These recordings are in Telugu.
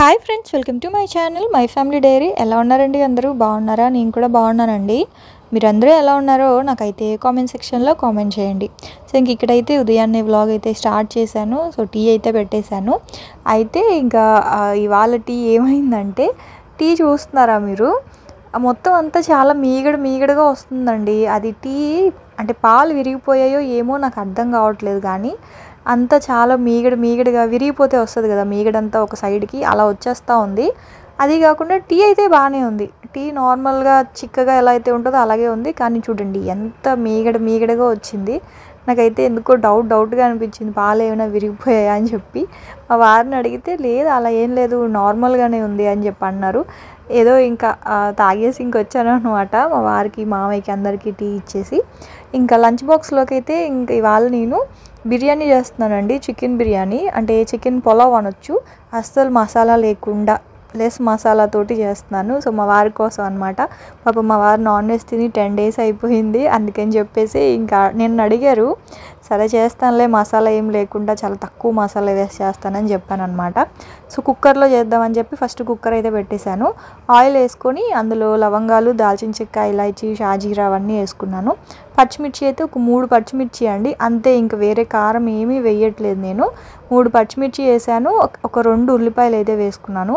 Hi friends welcome to my channel my family diary ఎలా ఉన్నారండి అందరూ బాగున్నారా నేను కూడా బాగున్నానండి మీరందరూ ఎలా ఉన్నారో నాకైతే కామెంట్ సెక్షన్లో కామెంట్ చేయండి సో ఇంక ఇక్కడైతే ఉదయాన్నే వ్లాగ్ అయితే స్టార్ట్ చేశాను సో టీ అయితే పెట్టేశాను అయితే ఇంకా ఆ, ఇవాళ టీ ఏమైందంటే టీ చూస్తున్నారా మీరు ఆ మొత్తం అంతా చాలా మీగడ మీగడగా వస్తుందండి అది టీ అంటే పాలు విరిగిపోయాయో ఏమో నాకు అర్థం కావట్లేదు కానీ అంతా చాలా మీగడ మీగడగా విరిగిపోతే వస్తుంది కదా మీగడంతా ఒక సైడ్కి అలా వచ్చేస్తూ ఉంది అది కాకుండా టీ అయితే బాగానే ఉంది టీ నార్మల్గా చిక్కగా ఎలా అయితే ఉంటుందో అలాగే ఉంది కానీ చూడండి ఎంత మీగడ మీగడగా వచ్చింది నాకైతే ఎందుకో డౌట్ డౌట్గా అనిపించింది పాలు ఏమైనా విరిగిపోయాయా అని చెప్పి మా వారిని అడిగితే లేదు అలా ఏం లేదు నార్మల్గానే ఉంది అని చెప్పి అన్నారు ఏదో ఇంకా ఆ, తాగేసి ఇంక వచ్చాను అనమాట మా వారికి మామయ్యకి అందరికీ టీ ఇచ్చేసి ఇంకా లంచ్ బాక్స్లోకి అయితే ఇంక ఇవాళ నేను బిర్యానీ చేస్తున్నానండి చికెన్ బిర్యానీ అంటే చికెన్ పులావ్ అనొచ్చు అస్సలు మసాలా లేకుండా లెస్ మసాలాతోటి చేస్తున్నాను సో మా వారి కోసం అనమాట పాప మా వారు నాన్ వెజ్ తిని టెన్ డేస్ అయిపోయింది అందుకని చెప్పేసి ఇంకా నేను అడిగారు సరే చేస్తానులే మసాలా ఏం లేకుండా చాలా తక్కువ మసాలా వేసి చేస్తానని చెప్పాను అనమాట సో కుక్కర్లో చేద్దామని చెప్పి ఫస్ట్ కుక్కర్ అయితే పెట్టేశాను ఆయిల్ వేసుకొని అందులో లవంగాలు దాల్చిన చెక్క ఇలాచి షాజీరా అవన్నీ వేసుకున్నాను పచ్చిమిర్చి అయితే ఒక మూడు పచ్చిమిర్చి అండి అంతే ఇంకా వేరే కారం ఏమీ వేయట్లేదు నేను మూడు పచ్చిమిర్చి వేసాను ఒక- ఒక రెండు ఉల్లిపాయలు అయితే వేసుకున్నాను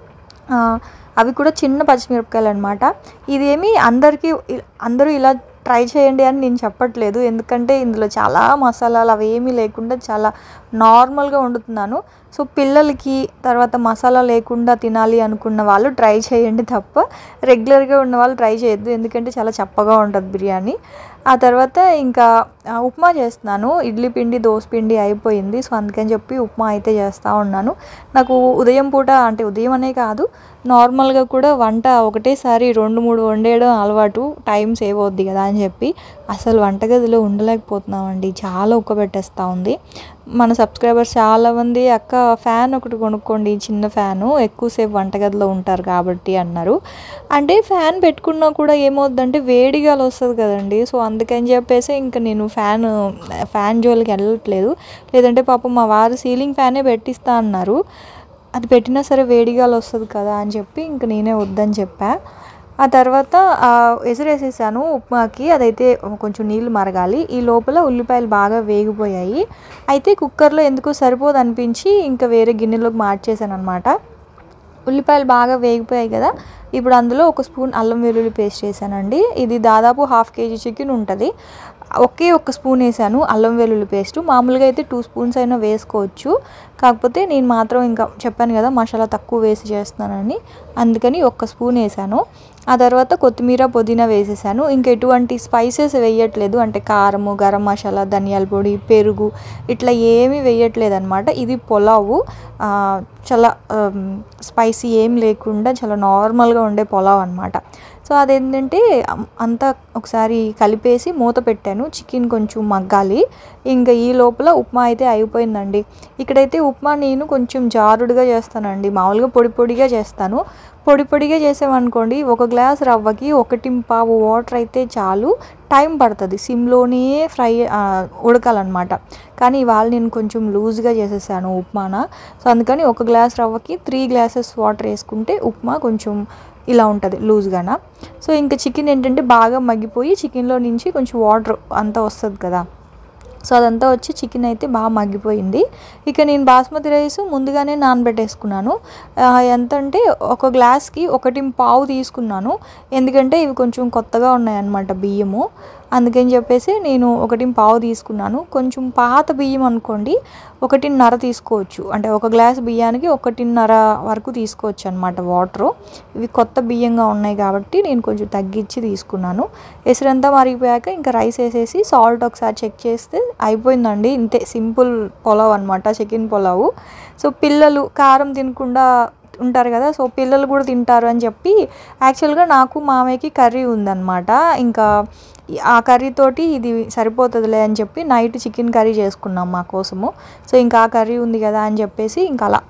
ఆ, అవి కూడా చిన్న పచ్చిమిరపకాయలు అనమాట ఇదేమి అందరికీ ఇ- అందరూ ఇలా ట్రై చేయండి అని నేను చెప్పట్లేదు ఎందుకంటే ఇందులో చాలా మసాలాలు అవి ఏమీ లేకుండా చాలా నార్మల్గా వండుతున్నాను సో పిల్లలకి తర్వాత మసాలా లేకుండా తినాలి అనుకున్న వాళ్ళు ట్రై చేయండి తప్ప రెగ్యులర్గా ఉన్న వాళ్ళు ట్రై చేయొద్దు ఎందుకంటే చాలా చప్పగా ఉంటుంది బిర్యానీ ఆ తర్వాత ఇంకా ఆ, ఉప్మా చేస్తున్నాను ఇడ్లీ పిండి దోశ పిండి అయిపోయింది సో అందుకని చెప్పి ఉప్మా అయితే చేస్తూ ఉన్నాను నాకు ఉదయం పూట అంటే ఉదయం అనే కాదు నార్మల్గా కూడా వంట ఒకటేసారి రెండు మూడు వండేయడం అలవాటు టైం సేవ్ అవుద్ది కదా అని చెప్పి అసలు వంటగదిలో ఉండలేకపోతున్నామండి చాలా ఉక్కబెట్టేస్తూ ఉంది మన సబ్స్క్రైబర్స్ చాలామంది అక్క ఫ్యాన్ ఒకటి కొనుక్కోండి చిన్న ఫ్యాను ఎక్కువసేపు వంటగదిలో ఉంటారు కాబట్టి అన్నారు అంటే ఫ్యాన్ పెట్టుకున్నా కూడా ఏమవుద్దంటే వేడిగాలు వస్తుంది కదండి సో అందుకని చెప్పేసి ఇంకా నేను ఫ్యాన్ ఫ్యాన్ జోలికి వెళ్ళట్లేదు లేదంటే పాపం మా వారు సీలింగ్ ఫ్యానే పెట్టిస్తా అన్నారు అది పెట్టినా సరే వేడిగాలు వస్తుంది కదా అని చెప్పి ఇంక నేనే వద్దని చెప్పా ఆ తర్వాత ఆ, ఎసురేసేసాను ఉప్మాకి అదైతే కొంచెం నీళ్ళు మరగాలి ఈ లోపల ఉల్లిపాయలు బాగా వేగిపోయాయి అయితే కుక్కర్లో ఎందుకో సరిపోదు అనిపించి ఇంకా వేరే గిన్నెలోకి మార్చేసాను అనమాట ఉల్లిపాయలు బాగా వేగిపోయాయి కదా ఇప్పుడు అందులో ఒక స్పూన్ అల్లం వెల్లుల్లి పేస్ట్ వేసానండి ఇది దాదాపు హాఫ్ కేజీ చికెన్ ఉంటుంది ఒకే ఒక స్పూన్ వేసాను అల్లం వెల్లుల్లి పేస్ట్ మామూలుగా అయితే టూ స్పూన్స్ అయినా వేసుకోవచ్చు కాకపోతే నేను మాత్రం ఇంకా చెప్పాను కదా మసాలా తక్కువ వేసి చేస్తున్నానని అందుకని ఒక్క స్పూన్ వేసాను ఆ తర్వాత కొత్తిమీర పుదీనా వేసేసాను ఇంక ఎటువంటి స్పైసెస్ వేయట్లేదు అంటే కారము గరం మసాలా ధనియాల పొడి పెరుగు ఇట్లా ఏమీ వేయట్లేదు అనమాట ఇది పులావు ఆ, చాలా స్పైసీ ఏం లేకుండా చాలా నార్మల్గా ఉండే పులావ్ అనమాట సో అదేంటంటే అం- అంతా ఒకసారి కలిపేసి మూత పెట్టాను చికెన్ కొంచెం మగ్గాలి ఇంకా ఈ లోపల ఉప్మా అయితే అయిపోయిందండి ఇక్కడైతే ఉప్మా నేను కొంచెం జారుడుగా చేస్తానండి మామూలుగా పొడి పొడిగా చేస్తాను పొడి పొడిగా చేసామనుకోండి ఒక గ్లాస్ రవ్వకి ఒకటి పావు వాటర్ అయితే చాలు టైం పడుతుంది సిమ్లోనే ఫ్రై ఆ, ఉడకాలన్నమాట కానీ ఇవాళ నేను కొంచెం లూజ్గా చేసేసాను ఉప్మాన సో అందుకని ఒక గ్లాస్ రవ్వకి త్రీ గ్లాసెస్ వాటర్ వేసుకుంటే ఉప్మా కొంచెం ఇలా ఉంటుంది లూజ్గాన సో ఇంకా చికెన్ ఏంటంటే బాగా మగ్గిపోయి చికెన్లో నుంచి కొంచెం వాటర్ అంతా వస్తుంది కదా సో అదంతా వచ్చి చికెన్ అయితే బాగా మగ్గిపోయింది ఇక నేను బాస్మతి రైస్ ముందుగానే నానబెట్టేసుకున్నాను ఆ, ఎంత అంటే ఒక గ్లాస్కి ఒకటి పావు తీసుకున్నాను ఎందుకంటే ఇవి కొంచెం కొత్తగా ఉన్నాయన్నమాట బియ్యము అందుకని చెప్పేసి నేను ఒకటి పావు తీసుకున్నాను కొంచెం పాత బియ్యం అనుకోండి ఒకటిన్నర తీసుకోవచ్చు అంటే ఒక గ్లాస్ బియ్యానికి ఒకటిన్నర వరకు తీసుకోవచ్చు అనమాట వాటరు ఇవి కొత్త బియ్యంగా ఉన్నాయి కాబట్టి నేను కొంచెం తగ్గించి తీసుకున్నాను ఎసురంతా మరిగిపోయాక ఇంకా రైస్ వేసేసి సాల్ట్ ఒకసారి చెక్ చేస్తే అయిపోయిందండి ఇంతే సింపుల్ పులావ్ అనమాట చికెన్ పులావు సో పిల్లలు కారం తినకుండా ఉంటారు కదా సో పిల్లలు కూడా తింటారు అని చెప్పి యాక్చువల్గా నాకు మామయ్యకి కర్రీ ఉందన్నమాట ఇంకా ఈ- ఆ కర్రీ తోటి ఇది సరిపోతుందిలే అని చెప్పి నైట్ చికెన్ కర్రీ చేసుకున్నాం మా కోసము సో ఇంకా ఆ కర్రీ ఉంది కదా అని చెప్పేసి ఇంకా అలా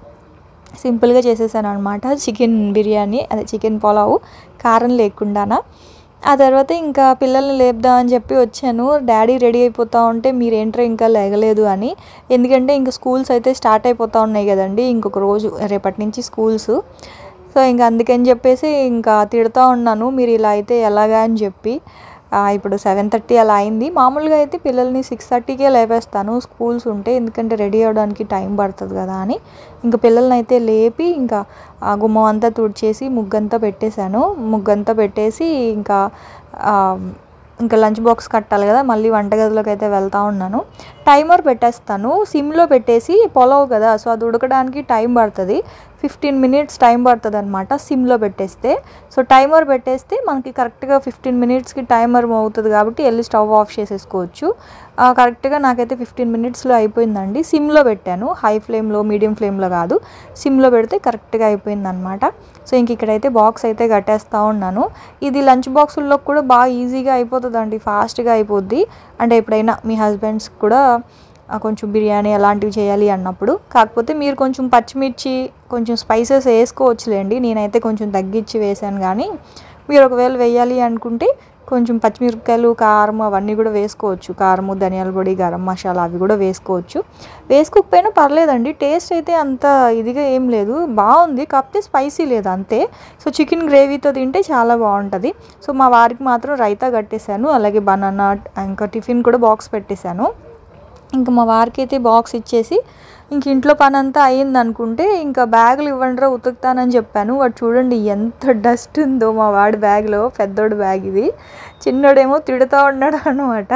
సింపుల్గా చేసేసాను అనమాట చికెన్ బిర్యానీ అదే చికెన్ పులావ్ కారం లేకుండానా ఆ తర్వాత ఇంకా పిల్లల్ని లేపుదాం అని చెప్పి వచ్చాను డాడీ రెడీ అయిపోతా ఉంటే మీరేంట్రా ఇంకా లేగలేదు అని ఎందుకంటే ఇంకా స్కూల్స్ అయితే స్టార్ట్ అయిపోతూ ఉన్నాయి కదండి ఇంకొక రోజు రేపటి నుంచి స్కూల్స్ సో ఇంకా అందుకని చెప్పేసి ఇంకా తిడుతూ ఉన్నాను మీరు ఇలా అయితే ఎలాగా అని చెప్పి ఆ, ఇప్పుడు సెవెన్ థర్టీ అలా అయింది మామూలుగా అయితే పిల్లల్ని సిక్స్ థర్టీకే లేపేస్తాను స్కూల్స్ ఉంటే ఎందుకంటే రెడీ అవ్వడానికి టైం పడుతుంది కదా అని ఇంకా పిల్లల్ని అయితే లేపి ఇంకా ఆ గుమ్మం అంతా తుడిచేసి ముగ్గంతా పెట్టేశాను ముగ్గంతా పెట్టేసి ఇంకా ఆ, ఇంకా లంచ్ బాక్స్ కట్టాలి కదా మళ్ళీ వంటగదిలోకి అయితే వెళ్తా ఉన్నాను టైమర్ పెట్టేస్తాను సిమ్లో పెట్టేసి పొలవు కదా సో అది ఉడకడానికి టైం పడుతుంది ఫిఫ్టీన్ మినిట్స్ టైం పడుతుంది అనమాట సిమ్లో పెట్టేస్తే సో టైమర్ పెట్టేస్తే మనకి కరెక్ట్గా ఫిఫ్టీన్ మినిట్స్కి టైమర్ అవుతుంది కాబట్టి వెళ్ళి స్టవ్ ఆఫ్ చేసేసుకోవచ్చు ఆ, కరెక్ట్గా నాకైతే ఫిఫ్టీన్ మినిట్స్లో అయిపోయిందండి సిమ్లో పెట్టాను హై ఫ్లేమ్లో మీడియం ఫ్లేమ్లో కాదు సిమ్లో పెడితే కరెక్ట్గా అయిపోయింది అనమాట సో ఇంక ఇక్కడైతే బాక్స్ అయితే కట్టేస్తూ ఉన్నాను ఇది లంచ్ బాక్సుల్లో కూడా బాగా ఈజీగా అయిపోతుందండి ఫాస్ట్గా అయిపోద్ది అంటే ఎప్పుడైనా మీ హస్బెండ్స్ కూడా ఆ, కొంచెం బిర్యానీ అలాంటివి చేయాలి అన్నప్పుడు కాకపోతే మీరు కొంచెం పచ్చిమిర్చి కొంచెం స్పైసెస్ వేసుకోవచ్చులేండి నేనైతే కొంచెం తగ్గించి వేసాను కానీ మీరు ఒకవేళ వేయాలి అనుకుంటే కొంచెం పచ్చిమిరపకాయలు కారం అవన్నీ కూడా వేసుకోవచ్చు కారము ధనియాల పొడి గరం మసాలా అవి కూడా వేసుకోవచ్చు వేసుకోకపోయినా పర్లేదండి టేస్ట్ అయితే అంత ఇదిగా ఏం లేదు బాగుంది కాకపోతే స్పైసీ లేదు అంతే సో చికెన్ గ్రేవీతో తింటే చాలా బాగుంటుంది సో మా వారికి మాత్రం రైతా కట్టేశాను అలాగే బనానా ఇంకా టిఫిన్ కూడా బాక్స్ పెట్టేశాను ఇంకా మా వారికి అయితే బాక్స్ ఇచ్చేసి ఇంక ఇంట్లో పని అంతా అయ్యింది అనుకుంటే ఇంకా బ్యాగులు ఇవ్వండిరా ఉతుకుతానని చెప్పాను వాడు చూడండి ఎంత డస్ట్ ఉందో మా వాడి బ్యాగ్లో పెద్దోడు బ్యాగ్ ఇది చిన్నోడేమో తిడుతూ ఉన్నాడు అనమాట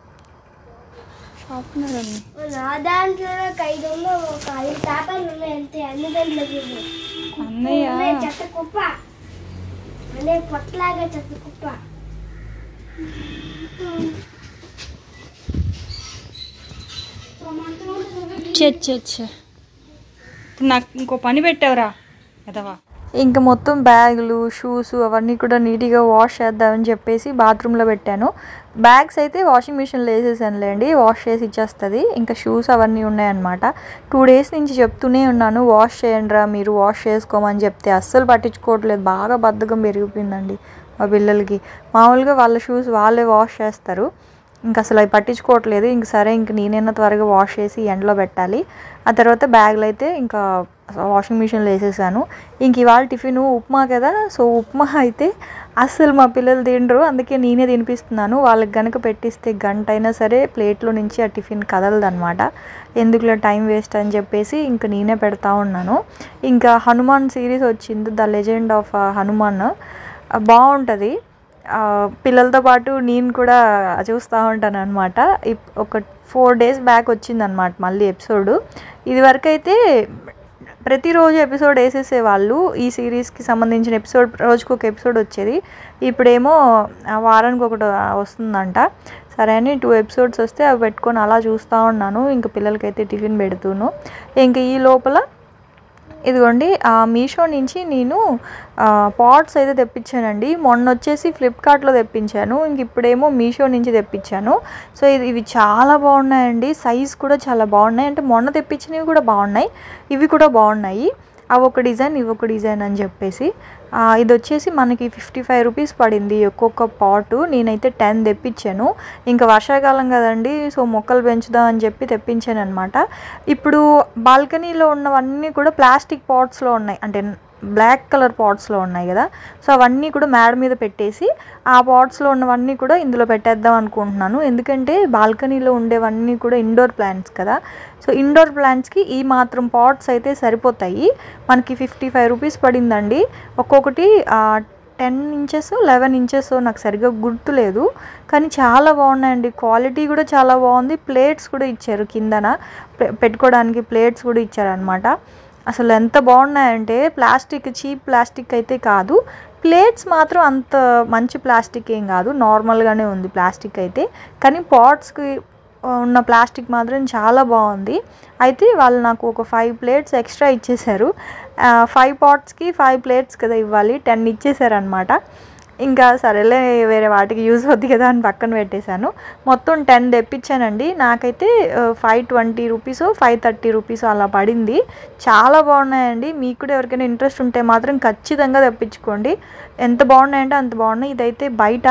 నా దాంట్లో ఒక ఐదు ఉన్నాయి, ఒక ఐదు పేపర్లు ఉన్నాయి అంతే అన్ని దాంట్లో చూడు. ఉన్నాయి, చెత్త కుప్ప అనే పొట్లాగా చెత్త కుప్ప నాకు ఇంకో పని పెట్టావురా కదవా ఇంకా మొత్తం బ్యాగులు షూస్ అవన్నీ కూడా నీట్గా వాష్ చేద్దామని చెప్పేసి బాత్రూంలో పెట్టాను బ్యాగ్స్ అయితే వాషింగ్ మిషన్లో వేసేసానులేండి వాష్ చేసి ఇచ్చేస్తుంది ఇంకా షూస్ అవన్నీ ఉన్నాయన్నమాట టూ డేస్ నుంచి చెప్తూనే ఉన్నాను వాష్ చేయండిరా మీరు వాష్ చేసుకోమని చెప్తే అస్సలు పట్టించుకోవట్లేదు బాగా బద్ధకం పెరిగిపోయిందండి మా పిల్లలకి మామూలుగా వాళ్ళ షూస్ వాళ్ళే వాష్ చేస్తారు ఇంక అసలు అవి పట్టించుకోవట్లేదు ఇంక సరే ఇంక నేనైనా త్వరగా వాష్ చేసి ఎండలో పెట్టాలి ఆ తర్వాత బ్యాగ్లు అయితే ఇంకా వాషింగ్ మిషన్లో వేసేసాను ఇంక ఇవాళ టిఫిన్ ఉప్మా కదా సో ఉప్మా అయితే అస్సలు మా పిల్లలు తినరు అందుకే నేనే తినిపిస్తున్నాను వాళ్ళకి గనుక పెట్టిస్తే గంట అయినా సరే ప్లేట్లో నుంచి ఆ టిఫిన్ కదలదనమాట ఎందుకులో టైం వేస్ట్ అని చెప్పేసి ఇంక నేనే పెడతా ఉన్నాను ఇంకా హనుమాన్ సిరీస్ వచ్చింది ద లెజెండ్ ఆఫ్ హనుమాన్ బాగుంటుంది ఆ, పిల్లలతో పాటు నేను కూడా చూస్తూ ఉంటాను అనమాట ఒక ఫోర్ డేస్ బ్యాక్ వచ్చిందనమాట మళ్ళీ ఎపిసోడ్ ఇది వరకు అయితే ప్రతిరోజు ఎపిసోడ్ వేసేసేవాళ్ళు ఈ సిరీస్కి సంబంధించిన ఎపిసోడ్ రోజుకు ఒక ఎపిసోడ్ వచ్చేది ఇప్పుడేమో ఆ వారానికి ఒకటి వస్తుందంట సరే అని టూ ఎపిసోడ్స్ వస్తే అవి పెట్టుకొని అలా చూస్తూ ఉన్నాను ఇంక పిల్లలకైతే టిఫిన్ పెడుతూను ఇంక ఈ లోపల ఇదిగోండి ఆ మీషో నుంచి నేను పాట్స్ అయితే తెప్పించానండి మొన్న వచ్చేసి ఫ్లిప్కార్ట్లో తెప్పించాను ఇంక ఇప్పుడేమో మీషో నుంచి తెప్పించాను సో ఇది ఇవి చాలా బాగున్నాయండి సైజ్ కూడా చాలా బాగున్నాయి అంటే మొన్న తెప్పించినవి కూడా బాగున్నాయి ఇవి కూడా బాగున్నాయి అవి ఒక డిజైన్ ఇవి ఒక డిజైన్ అని చెప్పేసి ఆ, ఇది వచ్చేసి మనకి ఫిఫ్టీ ఫైవ్ రూపీస్ పడింది ఒక్కొక్క పాటు నేనైతే టెన్ తెప్పించాను ఇంకా వర్షాకాలం కదండి సో మొక్కలు పెంచుదాం అని చెప్పి తెప్పించాను అనమాట ఇప్పుడు బాల్కనీలో ఉన్నవన్నీ కూడా ప్లాస్టిక్ పాట్స్లో ఉన్నాయి అంటే బ్లాక్ కలర్ పాట్స్లో ఉన్నాయి కదా సో అవన్నీ కూడా మేడ మీద పెట్టేసి ఆ పాట్స్లో ఉన్నవన్నీ కూడా ఇందులో పెట్టేద్దాం అనుకుంటున్నాను ఎందుకంటే బాల్కనీలో ఉండేవన్నీ కూడా ఇండోర్ ప్లాంట్స్ కదా సో ఇండోర్ ప్లాంట్స్కి ఈ మాత్రం పాట్స్ అయితే సరిపోతాయి మనకి ఫిఫ్టీ ఫైవ్ రూపీస్ పడిందండి ఒక్కొక్కటి టెన్ ఇంచెస్ లెవెన్ ఇంచెస్ నాకు సరిగ్గా గుర్తులేదు కానీ చాలా బాగున్నాయండి క్వాలిటీ కూడా చాలా బాగుంది ప్లేట్స్ కూడా ఇచ్చారు కిందన పె- పెట్టుకోవడానికి ప్లేట్స్ కూడా ఇచ్చారనమాట అసలు ఎంత బాగున్నాయంటే ప్లాస్టిక్ చీప్ ప్లాస్టిక్ అయితే కాదు ప్లేట్స్ మాత్రం అంత మంచి ప్లాస్టిక్ ఏం కాదు నార్మల్గానే ఉంది ప్లాస్టిక్ అయితే కానీ పాట్స్కి ఉన్న ప్లాస్టిక్ మాత్రం చాలా బాగుంది అయితే వాళ్ళు నాకు ఒక ఫైవ్ ప్లేట్స్ ఎక్స్ట్రా ఇచ్చేశారు ఫైవ్ పాట్స్కి ఫైవ్ ప్లేట్స్ కదా ఇవ్వాలి టెన్ ఇచ్చేసారనమాట ఇంకా సరేలే వేరే వాటికి యూజ్ అవుద్ది కదా అని పక్కన పెట్టేశాను మొత్తం టెన్ తెప్పించానండి నాకైతే five twenty rupees five thirty rupees అలా పడింది చాలా బాగున్నాయండి మీకు కూడా ఎవరికైనా ఇంట్రెస్ట్ ఉంటే మాత్రం ఖచ్చితంగా తెప్పించుకోండి ఎంత బాగున్నాయంటే అంత బాగున్నాయి ఇదైతే బయట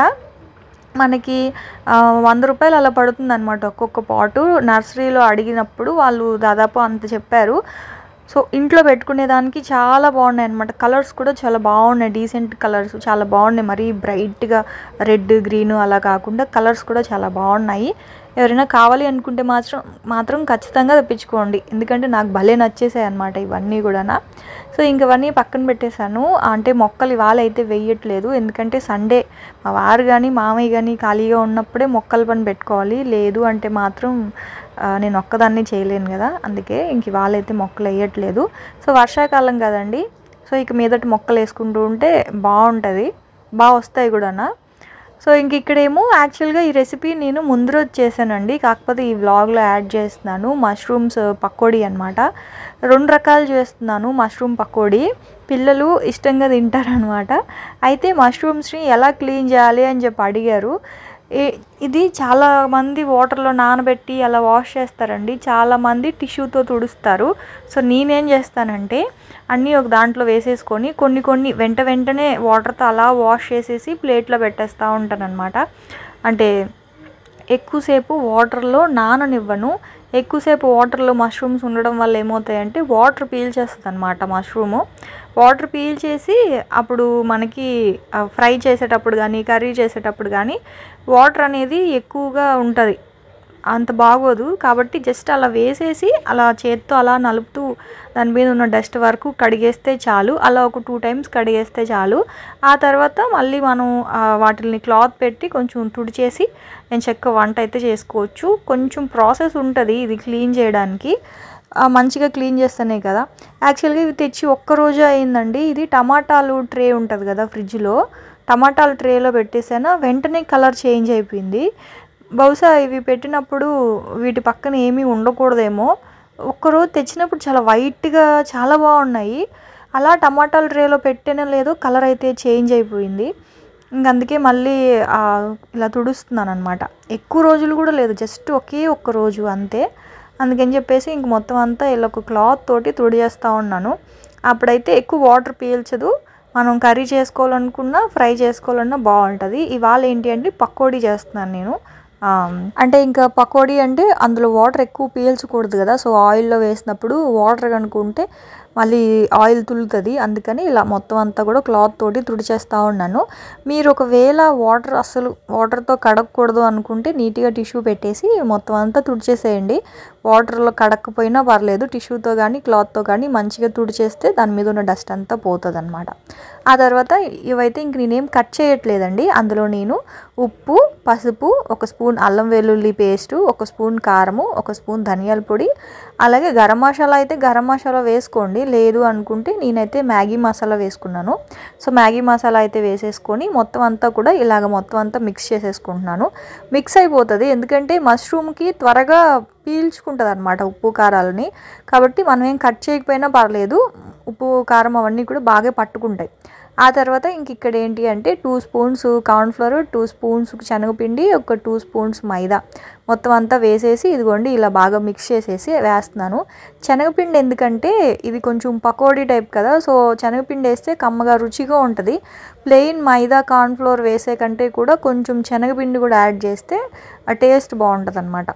మనకి ఆ, వంద రూపాయలు అలా పడుతుంది అనమాట ఒక్కొక్క పాటు నర్సరీలో అడిగినప్పుడు వాళ్ళు దాదాపు అంత చెప్పారు సో ఇంట్లో పెట్టుకునే దానికి చాలా బాగున్నాయి అనమాట కలర్స్ కూడా చాలా బాగున్నాయి డీసెంట్ కలర్స్ చాలా బాగున్నాయి మరీ బ్రైట్గా రెడ్ గ్రీన్ అలా కాకుండా కలర్స్ కూడా చాలా బాగున్నాయి ఎవరైనా కావాలి అనుకుంటే మాత్రం మాత్రం ఖచ్చితంగా తెప్పించుకోండి ఎందుకంటే నాకు భలే నచ్చేసాయి అనమాట ఇవన్నీ కూడా సో ఇంక ఇవన్నీ పక్కన పెట్టేశాను అంటే మొక్కలు ఇవాళ అయితే వేయట్లేదు ఎందుకంటే సండే మా వారు కానీ మామయ్య కానీ ఖాళీగా ఉన్నప్పుడే మొక్కల పని పెట్టుకోవాలి లేదు అంటే మాత్రం ఆ, నేను ఒక్కదాన్ని చేయలేను కదా అందుకే ఇంక ఇవాళ అయితే మొక్కలు వేయట్లేదు సో వర్షాకాలం కదండి సో ఇక మీదటి మొక్కలు వేసుకుంటూ ఉంటే బాగుంటుంది బాగా వస్తాయి కూడానా సో ఇంక ఇక్కడేమో యాక్చువల్గా ఈ రెసిపీ నేను ముందు రోజు చేశానండి కాకపోతే ఈ వ్లాగ్లో యాడ్ చేస్తున్నాను మష్రూమ్స్ పకోడీ అనమాట రెండు రకాలు చేస్తున్నాను మష్రూమ్ పకోడీ పిల్లలు ఇష్టంగా తింటారనమాట అయితే మష్రూమ్స్ని ఎలా క్లీన్ చేయాలి అని చెప్పి అడిగారు ఏ- ఇది చాలా మంది వాటర్లో నానబెట్టి అలా వాష్ చేస్తారండి చాలా మంది టిష్యూతో తుడుస్తారు సో నేనేం చేస్తానంటే అన్నీ ఒక దాంట్లో వేసేసుకొని కొన్ని కొన్ని వెంట వెంటనే వాటర్తో అలా వాష్ చేసేసి ప్లేట్లో పెట్టేస్తూ ఉంటానన్నమాట అంటే ఎక్కువసేపు వాటర్లో నాననివ్వను ఎక్కువసేపు వాటర్లో మష్రూమ్స్ ఉండడం వల్ల ఏమవుతాయంటే వాటర్ పీల్చేస్తుంది అనమాట మష్రూము వాటర్ పీల్చేసి అప్పుడు మనకి ఫ్రై చేసేటప్పుడు కానీ కర్రీ చేసేటప్పుడు కానీ వాటర్ అనేది ఎక్కువగా ఉంటుంది అంత బాగోదు కాబట్టి జస్ట్ అలా వేసేసి అలా చేత్తో అలా నలుపుతూ దాని మీద ఉన్న డస్ట్ వరకు కడిగేస్తే చాలు అలా ఒక టూ టైమ్స్ కడిగేస్తే చాలు ఆ తర్వాత మళ్ళీ మనం ఆ, వాటిని క్లాత్ పెట్టి కొంచెం తుడిచేసి నేను చెక్క వంట అయితే చేసుకోవచ్చు కొంచెం ప్రాసెస్ ఉంటుంది ఇది క్లీన్ చేయడానికి ఆ, మంచిగా క్లీన్ చేస్తేనే కదా యాక్చువల్గా ఇవి తెచ్చి ఒక్క రోజు అయిందండి ఇది టమాటాలు ట్రే ఉంటుంది కదా ఫ్రిడ్జ్లో టమాటాలు ట్రేలో పెట్టేసాను వెంటనే కలర్ చేంజ్ అయిపోయింది బహుశా ఇవి పెట్టినప్పుడు వీటి పక్కన ఏమీ ఉండకూడదేమో ఒక్కరోజు తెచ్చినప్పుడు చాలా వైట్గా చాలా బాగున్నాయి అలా టమాటాలు ట్రేలో పెట్టేనో లేదో కలర్ అయితే చేంజ్ అయిపోయింది ఇంక అందుకే మళ్ళీ ఆ, ఇలా తుడుస్తున్నాను అనమాట ఎక్కువ రోజులు కూడా లేదు జస్ట్ ఒకే ఒక్క రోజు అంతే అందుకని చెప్పేసి ఇంక మొత్తం అంతా ఇలా ఒక క్లాత్ తోటి తుడిచేస్తూ ఉన్నాను అప్పుడైతే ఎక్కువ వాటర్ పీల్చదు మనం కర్రీ చేసుకోవాలనుకున్నా ఫ్రై చేసుకోవాలన్నా బాగుంటుంది ఇవాళ ఏంటి అంటే పకోడీ చేస్తున్నాను నేను ఆ, అంటే ఇంకా పకోడీ అంటే అందులో వాటర్ ఎక్కువ పీల్చకూడదు కదా సో ఆయిల్లో వేసినప్పుడు వాటర్ కనుకుంటే మళ్ళీ ఆయిల్ తులుతుంది అందుకని ఇలా మొత్తం అంతా కూడా క్లాత్ తోటి తుడిచేస్తూ ఉన్నాను మీరు ఒకవేళ వాటర్ అసలు వాటర్తో కడగకూడదు అనుకుంటే నీట్గా టిష్యూ పెట్టేసి మొత్తం అంతా తుడిచేసేయండి వాటర్లో కడక్కపోయినా పర్లేదు టిష్యూతో కానీ క్లాత్తో కానీ మంచిగా తుడిచేస్తే దాని మీద ఉన్న డస్ట్ అంతా పోతుంది అనమాట ఆ తర్వాత ఇవైతే ఇంక నేనేం కట్ చేయట్లేదండి అందులో నేను ఉప్పు పసుపు ఒక స్పూన్ అల్లం వెల్లుల్లి పేస్టు ఒక స్పూన్ కారము ఒక స్పూన్ ధనియాల పొడి అలాగే గరం మసాలా అయితే గరం మసాలా వేసుకోండి లేదు అనుకుంటే నేనైతే మ్యాగీ మసాలా వేసుకున్నాను సో మ్యాగీ మసాలా అయితే వేసేసుకొని మొత్తం అంతా కూడా ఇలాగ మొత్తం అంతా మిక్స్ చేసేసుకుంటున్నాను మిక్స్ అయిపోతుంది ఎందుకంటే మష్రూమ్కి త్వరగా పీల్చుకుంటుంది అనమాట ఉప్పు కారాలని కాబట్టి మనం ఏం కట్ చేయకపోయినా పర్లేదు ఉప్పు కారం అవన్నీ కూడా బాగా పట్టుకుంటాయి ఆ తర్వాత ఇంక ఇక్కడ ఏంటి అంటే two spoons cornflour two spoons శనగపిండి ఒక టూ స్పూన్స్ మైదా మొత్తం అంతా వేసేసి ఇదిగోండి ఇలా బాగా మిక్స్ చేసేసి వేస్తున్నాను శనగపిండి ఎందుకంటే ఇది కొంచెం పకోడీ టైప్ కదా సో శనగపిండి వేస్తే కమ్మగా రుచిగా ఉంటుంది ప్లెయిన్ మైదా కార్న్ఫ్లోర్ వేసే కంటే కూడా కొంచెం శనగపిండి కూడా యాడ్ చేస్తే ఆ టేస్ట్ బాగుంటుంది అనమాట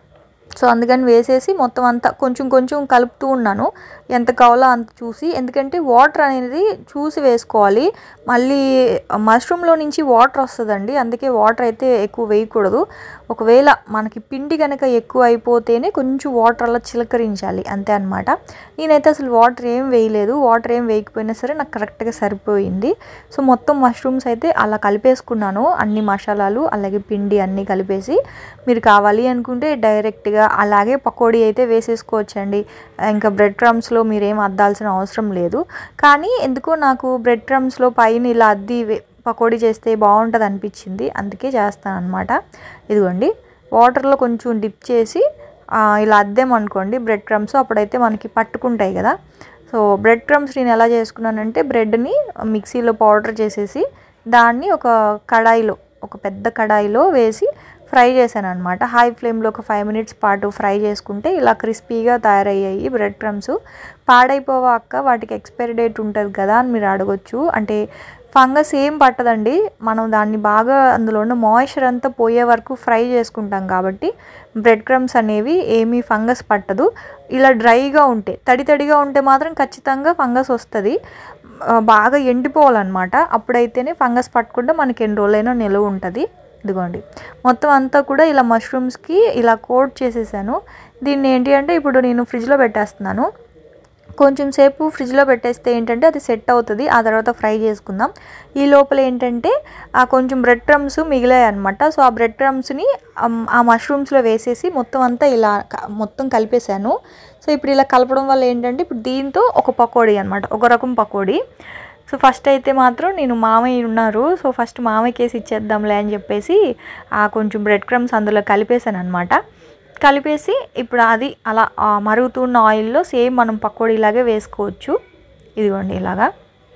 సో అందుకని వేసేసి మొత్తం అంతా కొంచెం కొంచెం కలుపుతూ ఉన్నాను ఎంత కావాలో అంత చూసి ఎందుకంటే వాటర్ అనేది చూసి వేసుకోవాలి మళ్ళీ మష్రూమ్లో నుంచి వాటర్ వస్తుందండి అందుకే వాటర్ అయితే ఎక్కువ వేయకూడదు ఒకవేళ మనకి పిండి కనుక ఎక్కువ అయిపోతేనే కొంచెం వాటర్ అలా చిలకరించాలి అంతే అనమాట నేనైతే అసలు వాటర్ ఏం వేయలేదు వాటర్ ఏం వేయకపోయినా సరే నాకు కరెక్ట్గా సరిపోయింది సో మొత్తం మష్రూమ్స్ అయితే అలా కలిపేసుకున్నాను అన్ని మసాలాలు అలాగే పిండి అన్నీ కలిపేసి మీరు కావాలి అనుకుంటే డైరెక్ట్గా అలాగే పకోడీ అయితే వేసేసుకోవచ్చండి ఇంకా బ్రెడ్ క్రమ్స్లో మీరేం అద్దాల్సిన అవసరం లేదు కానీ ఎందుకో నాకు బ్రెడ్ క్రమ్స్లో పైన ఇలా అద్ది వే- పకోడీ చేస్తే బాగుంటుంది అనిపించింది అందుకే చేస్తాను అనమాట ఇదిగోండి వాటర్లో కొంచెం డిప్ చేసి ఆ, ఇలా అద్దామనుకోండి బ్రెడ్ క్రమ్స్ అప్పుడైతే మనకి పట్టుకుంటాయి కదా సో బ్రెడ్ క్రమ్స్ నేను ఎలా చేసుకున్నానంటే బ్రెడ్ని మిక్సీలో పౌడర్ చేసేసి దాన్ని ఒక కడాయిలో ఒక పెద్ద కడాయిలో వేసి ఫ్రై చేశాను అనమాట హై ఫ్లేమ్లో ఒక ఫైవ్ మినిట్స్ పాటు ఫ్రై చేసుకుంటే ఇలా క్రిస్పీగా తయారయ్యాయి బ్రెడ్ క్రమ్స్ పాడైపోవాక వాటికి ఎక్స్పైరీ డేట్ ఉంటుంది కదా అని మీరు అడగొచ్చు అంటే ఫంగస్ ఏం పట్టదండి మనం దాన్ని బాగా అందులో ఉన్న మాయిశ్చర్ అంతా పోయే వరకు ఫ్రై చేసుకుంటాం కాబట్టి బ్రెడ్ క్రమ్స్ అనేవి ఏమీ ఫంగస్ పట్టదు ఇలా డ్రైగా ఉంటే తడి తడిగా ఉంటే మాత్రం ఖచ్చితంగా ఫంగస్ వస్తుంది ఆ, బాగా ఎండిపోవాలన్నమాట అప్పుడైతేనే ఫంగస్ పట్టకుండా మనకి ఎన్ని రోజులైనా నిలువ ఉంటుంది ఇదిగోండి మొత్తం అంతా కూడా ఇలా మష్రూమ్స్కి ఇలా కోట్ చేసేసాను దీన్ని ఏంటి అంటే ఇప్పుడు నేను ఫ్రిడ్జ్లో పెట్టేస్తున్నాను కొంచెం సేపు ఫ్రిడ్జ్లో పెట్టేస్తే ఏంటంటే అది సెట్ అవుతుంది ఆ తర్వాత ఫ్రై చేసుకుందాం ఈ లోపల ఏంటంటే ఆ కొంచెం బ్రెడ్ క్రమ్స్ మిగిలాయి అనమాట సో ఆ బ్రెడ్ క్రమ్స్ని ఆ మష్రూమ్స్లో వేసేసి మొత్తం అంతా ఇలా క- మొత్తం కలిపేశాను సో ఇప్పుడు ఇలా కలపడం వల్ల ఏంటంటే ఇప్పుడు దీంతో ఒక పకోడీ అనమాట ఒక రకం పకోడీ సో ఫస్ట్ అయితే మాత్రం నేను మామయ్య ఉన్నారు సో ఫస్ట్ మామయ్యకి వేసి ఇచ్చేద్దాంలే అని చెప్పేసి ఆ కొంచెం బ్రెడ్ క్రమ్స్ అందులో కలిపేశాను అనమాట కలిపేసి ఇప్పుడు అది అలా ఆ మరుగుతున్న ఆయిల్లో సేమ్ మనం పకోడీలాగే వేసుకోవచ్చు ఇదిగోండి ఇలాగా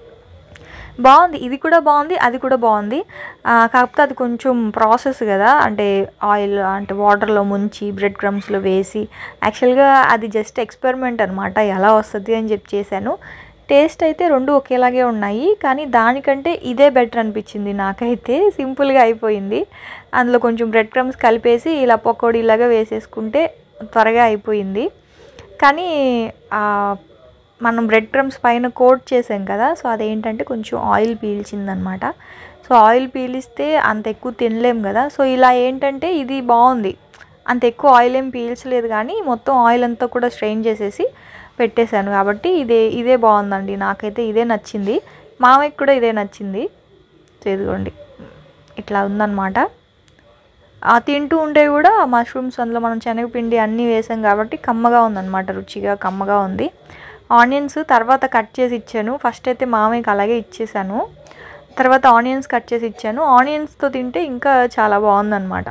బాగుంది ఇది కూడా బాగుంది అది కూడా బాగుంది ఆ, కాకపోతే అది కొంచెం ప్రాసెస్ కదా అంటే ఆయిల్ అంటే వాటర్లో ముంచి బ్రెడ్ క్రమ్స్లో వేసి యాక్చువల్గా అది జస్ట్ ఎక్స్పెరిమెంట్ అనమాట ఎలా వస్తుంది అని చెప్పి చేశాను టేస్ట్ అయితే రెండు ఒకేలాగే ఉన్నాయి కానీ దానికంటే ఇదే బెటర్ అనిపించింది నాకైతే సింపుల్గా అయిపోయింది అందులో కొంచెం బ్రెడ్ క్రమ్స్ కలిపేసి ఇలా పకోడీలాగా వేసేసుకుంటే త్వరగా అయిపోయింది కానీ ఆ, మనం బ్రెడ్ క్రమ్స్ పైన కోట్ చేసాం కదా సో అదేంటంటే కొంచెం ఆయిల్ పీల్చిందనమాట సో ఆయిల్ పీలిస్తే అంత ఎక్కువ తినలేం కదా సో ఇలా ఏంటంటే ఇది బాగుంది అంత ఎక్కువ ఆయిల్ ఏం పీల్చలేదు కానీ మొత్తం ఆయిల్ అంతా కూడా స్ట్రెయిన్ చేసేసి పెట్టేశాను కాబట్టి ఇదే ఇదే బాగుందండి నాకైతే ఇదే నచ్చింది మామయ్యకి కూడా ఇదే నచ్చింది సో ఇదిగోండి ఇట్లా ఉందన్నమాట ఆ తింటూ ఉంటే కూడా ఆ మష్రూమ్స్ అందులో మనం శనగపిండి అన్నీ వేసాం కాబట్టి కమ్మగా ఉందన్నమాట రుచిగా కమ్మగా ఉంది ఆనియన్స్ తర్వాత కట్ చేసి ఇచ్చాను ఫస్ట్ అయితే మామయ్యకి అలాగే ఇచ్చేసాను తర్వాత ఆనియన్స్ కట్ చేసి ఇచ్చాను ఆనియన్స్తో తింటే ఇంకా చాలా బాగుందన్నమాట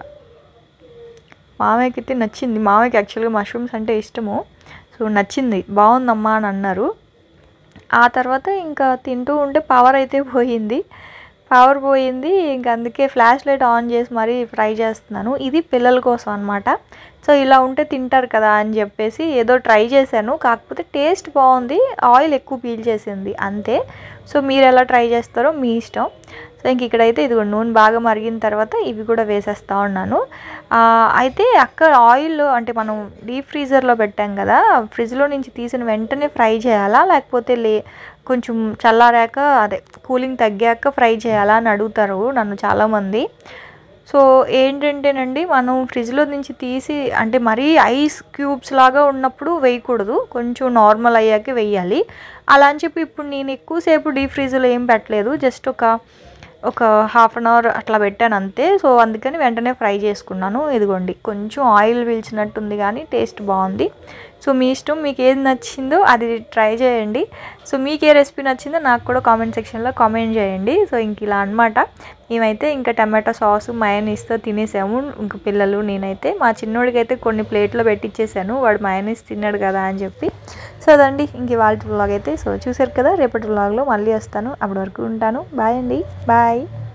మామయ్యకి అయితే నచ్చింది మామయ్యకి యాక్చువల్గా మష్రూమ్స్ అంటే ఇష్టము సో నచ్చింది బాగుందమ్మా అని అన్నారు ఆ తర్వాత ఇంకా తింటూ ఉంటే పవర్ అయితే పోయింది పవర్ పోయింది ఇంక అందుకే ఫ్లాష్ లైట్ ఆన్ చేసి మరీ ఫ్రై చేస్తున్నాను ఇది పిల్లల కోసం అనమాట సో ఇలా ఉంటే తింటారు కదా అని చెప్పేసి ఏదో ట్రై చేశాను కాకపోతే టేస్ట్ బాగుంది ఆయిల్ ఎక్కువ పీల్ చేసింది అంతే సో మీరు ఎలా ట్రై చేస్తారో మీ ఇష్టం సో ఇంక ఇక్కడైతే ఇదిగో నూనె బాగా మరిగిన తర్వాత ఇవి కూడా వేసేస్తా ఉన్నాను ఆ, అయితే అక్కడ ఆయిల్ అంటే మనం డీప్ ఫ్రీజర్లో పెట్టాం కదా ఫ్రిడ్జ్లో నుంచి తీసిన వెంటనే ఫ్రై చేయాలా లేకపోతే లే కొంచెం చల్లారాక అదే కూలింగ్ తగ్గాక ఫ్రై చేయాలా అని అడుగుతారు నన్ను చాలామంది సో ఏంటంటేనండి మనం ఫ్రిడ్జ్లో నుంచి తీసి అంటే మరీ ఐస్ క్యూబ్స్ లాగా ఉన్నప్పుడు వేయకూడదు కొంచెం నార్మల్ అయ్యాకే వేయాలి అలా అని చెప్పి ఇప్పుడు నేను ఎక్కువసేపు డీప్ ఫ్రీజ్లో ఏం పెట్టలేదు జస్ట్ ఒక ఒక హాఫ్ అన్ అవర్ అట్లా పెట్టాను అంతే సో అందుకని వెంటనే ఫ్రై చేసుకున్నాను ఇదిగోండి కొంచెం ఆయిల్ పీల్చినట్టుంది కానీ టేస్ట్ బాగుంది సో మీ ఇష్టం మీకు ఏది నచ్చిందో అది ట్రై చేయండి సో మీకు ఏ రెసిపీ నచ్చిందో నాకు కూడా కామెంట్ సెక్షన్లో కామెంట్ చేయండి సో ఇంక ఇలా అనమాట మేమైతే ఇంకా టమాటో సాస్ మయనీస్తో తినేసాము ఇంక పిల్లలు నేనైతే మా చిన్నోడికి అయితే కొన్ని ప్లేట్లో పెట్టించేసాను వాడు మయనీస్ తిన్నాడు కదా అని చెప్పి సో అదండి ఇంక ఇవాళ వ్లాగ్ అయితే సో చూసారు కదా రేపటి వ్లాగ్లో మళ్ళీ వస్తాను అప్పటి వరకు ఉంటాను బాయ్ అండి బాయ్